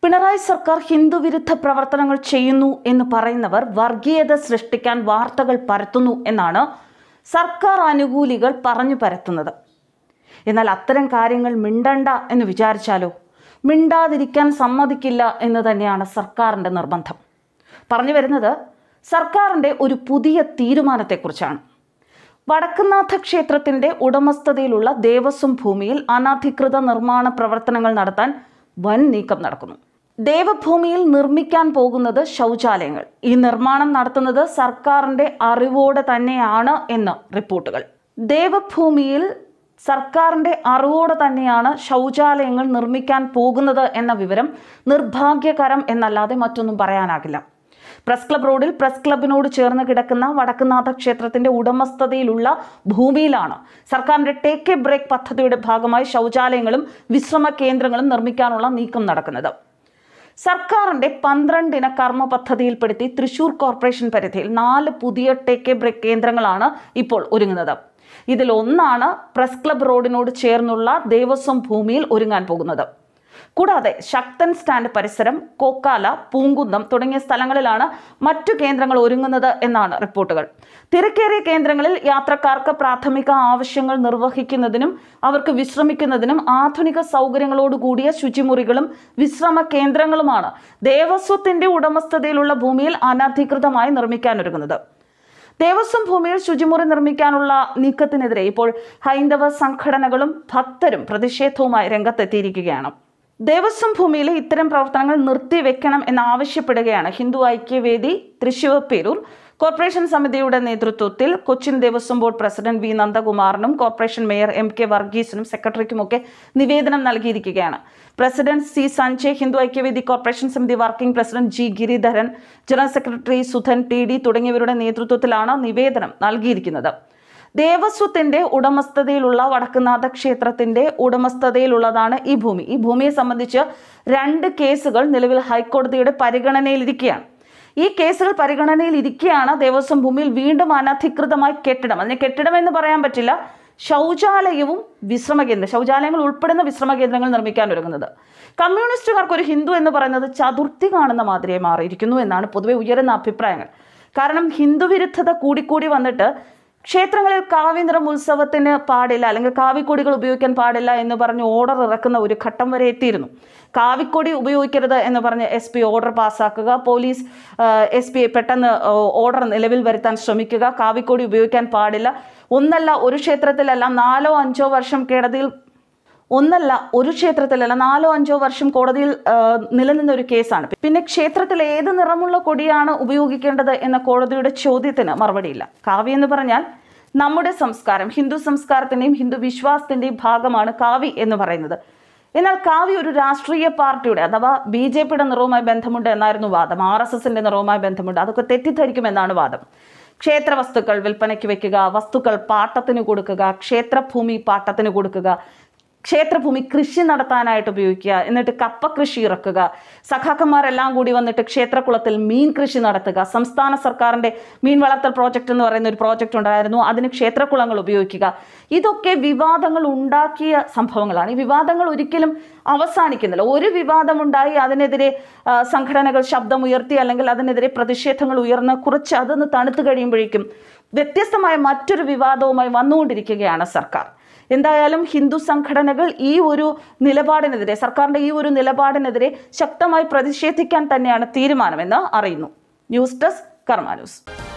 പിണറായി സർക്കാർ ഹിന്ദുവിരുദ്ധ പ്രവർത്തനങ്ങൾ ചെയ്യുന്നു എന്ന് പറയുന്നവർ വർഗീയത സൃഷ്ടിക്കാൻ വാർത്തകൾ പരത്തുന്നു എന്നാണ് സർക്കാർ അനുകൂലികൾ പറഞ്ഞു പരത്തുന്നത് എന്നാൽ അത്തരം കാര്യങ്ങൾ മിണ്ടണ്ട എന്ന് വിചാരിച്ചാലോ മിണ്ടാതിരിക്കാൻ സമ്മതിക്കില്ല എന്ന് തന്നെയാണ് സർക്കാരിൻ്റെ നിർബന്ധം പറഞ്ഞു വരുന്നത് സർക്കാരിൻ്റെ ഒരു പുതിയ തീരുമാനത്തെക്കുറിച്ചാണ് വടക്കുന്നാഥ ക്ഷേത്രത്തിന്റെ ഉടമസ്ഥതയിലുള്ള ദേവസ്വം ഭൂമിയിൽ അനധികൃത നിർമ്മാണ പ്രവർത്തനങ്ങൾ നടത്താൻ വൻ നീക്കം നടക്കുന്നു ദേവഭൂമിയിൽ നിർമ്മിക്കാൻ പോകുന്നത് ശൗചാലയങ്ങൾ ഈ നിർമ്മാണം നടത്തുന്നത് സർക്കാരിന്റെ അറിവോടെ തന്നെയാണ് എന്ന് റിപ്പോർട്ടുകൾ ദേവഭൂമിയിൽ സർക്കാരിന്റെ അറിവോടെ തന്നെയാണ് ശൗചാലയങ്ങൾ നിർമ്മിക്കാൻ പോകുന്നത് എന്ന വിവരം നിർഭാഗ്യകരം എന്നല്ലാതെ മറ്റൊന്നും പറയാനാകില്ല പ്രസ് ക്ലബ് റോഡിൽ പ്രസ് ക്ലബിനോട് ചേർന്ന് കിടക്കുന്ന വടക്കുന്നാഥ ക്ഷേത്രത്തിന്റെ ഉടമസ്ഥതയിലുള്ള ഭൂമിയിലാണ് സർക്കാരിന്റെ ടേക്ക് എ ബ്രേക്ക് പദ്ധതിയുടെ ഭാഗമായി ശൗചാലയങ്ങളും വിശ്രമ കേന്ദ്രങ്ങളും നിർമ്മിക്കാനുള്ള നീക്കം നടക്കുന്നത് സർക്കാരിന്റെ പന്ത്രണ്ടിന കർമ്മ പദ്ധതിയിൽപ്പെടുത്തി തൃശൂർ കോർപ്പറേഷൻ പരിധിയിൽ നാല് പുതിയ ടേക്ക് എ ബ്രേക്ക് കേന്ദ്രങ്ങളാണ് ഇപ്പോൾ ഒരുങ്ങുന്നത് ഇതിൽ ഒന്നാണ് പ്രസ് ക്ലബ് റോഡിനോട് ചേർന്നുള്ള ദേവസ്വം ഭൂമിയിൽ ഒരുങ്ങാൻ പോകുന്നത് കൂടാതെ ശക്തൻ സ്റ്റാൻഡ് പരിസരം കോക്കാല പൂങ്കുന്നം തുടങ്ങിയ സ്ഥലങ്ങളിലാണ് മറ്റു കേന്ദ്രങ്ങൾ ഒരുങ്ങുന്നത് എന്നാണ് റിപ്പോർട്ടുകൾ തിരക്കേറിയ കേന്ദ്രങ്ങളിൽ യാത്രക്കാർക്ക് പ്രാഥമിക ആവശ്യങ്ങൾ നിർവഹിക്കുന്നതിനും അവർക്ക് വിശ്രമിക്കുന്നതിനും ആധുനിക സൗകര്യങ്ങളോടുകൂടിയ ശുചിമുറികളും വിശ്രമ കേന്ദ്രങ്ങളുമാണ് ദേവസ്വത്തിന്റെ ഉടമസ്ഥതയിലുള്ള ഭൂമിയിൽ അനധികൃതമായി നിർമ്മിക്കാനൊരുങ്ങുന്നത് ദേവസ്വം ഭൂമിയിൽ ശുചിമുറി നിർമ്മിക്കാനുള്ള നീക്കത്തിനെതിരെ ഇപ്പോൾ ഹൈന്ദവ സംഘടനകളും ഭക്തരും പ്രതിഷേധവുമായി രംഗത്തെത്തിയിരിക്കുകയാണ് ദേവസ്വം ഭൂമിയിലെ ഇത്തരം പ്രവർത്തനങ്ങൾ നിർത്തിവെക്കണം എന്നാവശ്യപ്പെടുകയാണ് ഹിന്ദു ഐക്യവേദി തൃശൂർ പേരൂർ കോർപ്പറേഷൻ സമിതിയുടെ നേതൃത്വത്തിൽ Cochin Devaswom board president V നന്ദകുമാറിനും കോർപ്പറേഷൻ മേയർ എം കെ വർഗീസിനും സെക്രട്ടറിക്കുമൊക്കെ നിവേദനം നൽകിയിരിക്കുകയാണ് president C Sanjay Hindu Aikyavedi corporation സമിതി working president G Giridharan general secretary Sudhan T D തുടങ്ങിയവരുടെ നേതൃത്വത്തിലാണ് നിവേദനം നൽകിയിരിക്കുന്നത് ദേവസ്വത്തിന്റെ ഉടമസ്ഥതയിലുള്ള വടക്കുന്നാഥ ക്ഷേത്രത്തിന്റെ ഉടമസ്ഥതയിലുള്ളതാണ് ഈ ഭൂമി ഈ ഭൂമിയെ സംബന്ധിച്ച് രണ്ട് കേസുകൾ നിലവിൽ ഹൈക്കോടതിയുടെ പരിഗണനയിലിരിക്കുകയാണ് ഈ കേസുകൾ പരിഗണനയിൽ ഇരിക്കെയാണ് ദേവസ്വം ഭൂമിയിൽ വീണ്ടും അനധികൃതമായി കെട്ടിടം അതിന് കെട്ടിടം എന്ന് പറയാൻ പറ്റില്ല ശൗചാലയവും വിശ്രമ കേന്ദ്രം ശൗചാലയങ്ങൾ ഉൾപ്പെടുന്ന വിശ്രമ കേന്ദ്രങ്ങൾ നിർമ്മിക്കാൻ ഒരുങ്ങുന്നത് കമ്മ്യൂണിസ്റ്റുകാർക്ക് ഒരു ഹിന്ദു എന്ന് പറയുന്നത് ചതുർത്ഥി കാണുന്ന മാതിരിയെ മാറിയിരിക്കുന്നു എന്നാണ് പൊതുവെ ഉയരുന്ന അഭിപ്രായങ്ങൾ കാരണം ഹിന്ദു വിരുദ്ധത കൂടിക്കൂടി വന്നിട്ട് ക്ഷേത്രങ്ങളിൽ കാവ്യനിറം ഉത്സവത്തിന് പാടില്ല അല്ലെങ്കിൽ കാവിക്കൊടികൾ ഉപയോഗിക്കാൻ പാടില്ല എന്ന് പറഞ്ഞ് ഓർഡർ ഇറക്കുന്ന ഒരു ഘട്ടം വരെ എത്തിയിരുന്നു കാവിക്കൊടി ഉപയോഗിക്കരുത് എന്ന് പറഞ്ഞ് എസ് പി ഓർഡർ പാസ്സാക്കുക പോലീസ് എസ് പി പെട്ടെന്ന് ഓർഡർ നിലവിൽ വരുത്താൻ ശ്രമിക്കുക കാവിക്കൊടി ഉപയോഗിക്കാൻ പാടില്ല ഒന്നല്ല ഒരു ക്ഷേത്രത്തിലല്ല നാലോ അഞ്ചോ വർഷം കേടതിയിൽ ഒന്നല്ല ഒരു ക്ഷേത്രത്തിലല്ല നാലോ അഞ്ചോ വർഷം കോടതിയിൽ ആ, നിലനിന്ന ഒരു കേസാണ് പിന്നെ ക്ഷേത്രത്തിൽ ഏത് നിറമുള്ള കൊടിയാണ് ഉപയോഗിക്കേണ്ടത് എന്ന കോടതിയുടെ ചോദ്യത്തിന് മറുപടിയില്ല കാവി എന്ന് പറഞ്ഞാൽ നമ്മുടെ സംസ്കാരം ഹിന്ദു സംസ്കാരത്തിന്റെയും ഹിന്ദു വിശ്വാസത്തിന്റെയും ഭാഗമാണ് കാവി എന്ന് പറയുന്നത് എന്നാൽ കാവി ഒരു രാഷ്ട്രീയ പാർട്ടിയുടെ അഥവാ ബി ജെ പിയുടെ നിറവുമായി ബന്ധമുണ്ട് എന്നായിരുന്നു വാദം ആർ എസ് എസിന്റെ നിറവുമായി ബന്ധമുണ്ട് അതൊക്കെ തെറ്റിദ്ധരിക്കുമെന്നാണ് വാദം ക്ഷേത്ര വസ്തുക്കൾ വിൽപ്പനയ്ക്ക് വെക്കുക വസ്തുക്കൾ പാട്ടത്തിന് കൊടുക്കുക ക്ഷേത്രഭൂമി പാട്ടത്തിന് കൊടുക്കുക ക്ഷേത്രഭൂമി കൃഷി നടത്താനായിട്ട് ഉപയോഗിക്കുക എന്നിട്ട് കപ്പ കൃഷി ഇറക്കുക സഖാക്കന്മാരെല്ലാം കൂടി വന്നിട്ട് ക്ഷേത്രക്കുളത്തിൽ മീൻ കൃഷി നടത്തുക സംസ്ഥാന സർക്കാരിന്റെ മീൻ വളർത്തൽ പ്രോജക്റ്റ് എന്ന് പറയുന്ന ഒരു പ്രോജക്റ്റ് ഉണ്ടായിരുന്നു അതിന് ക്ഷേത്രക്കുളങ്ങൾ ഉപയോഗിക്കുക ഇതൊക്കെ വിവാദങ്ങൾ ഉണ്ടാക്കിയ സംഭവങ്ങളാണ് ഈ വിവാദങ്ങൾ ഒരിക്കലും അവസാനിക്കുന്നില്ല ഒരു വിവാദമുണ്ടായി അതിനെതിരെ ആ, സംഘടനകൾ ശബ്ദമുയർത്തി അല്ലെങ്കിൽ അതിനെതിരെ പ്രതിഷേധങ്ങൾ ഉയർന്ന് കുറച്ച് അതൊന്ന് തണുത്തു കഴിയുമ്പോഴേക്കും വ്യത്യസ്തമായ മറ്റൊരു വിവാദവുമായി വന്നുകൊണ്ടിരിക്കുകയാണ് സർക്കാർ എന്തായാലും ഹിന്ദു സംഘടനകൾ ഈ ഒരു നിലപാടിനെതിരെ സർക്കാരിന്റെ ഈ ഒരു നിലപാടിനെതിരെ ശക്തമായി പ്രതിഷേധിക്കാൻ തന്നെയാണ് തീരുമാനമെന്ന് അറിയുന്നു ന്യൂസ് ഡെസ്ക് കർമ്മ ന്യൂസ്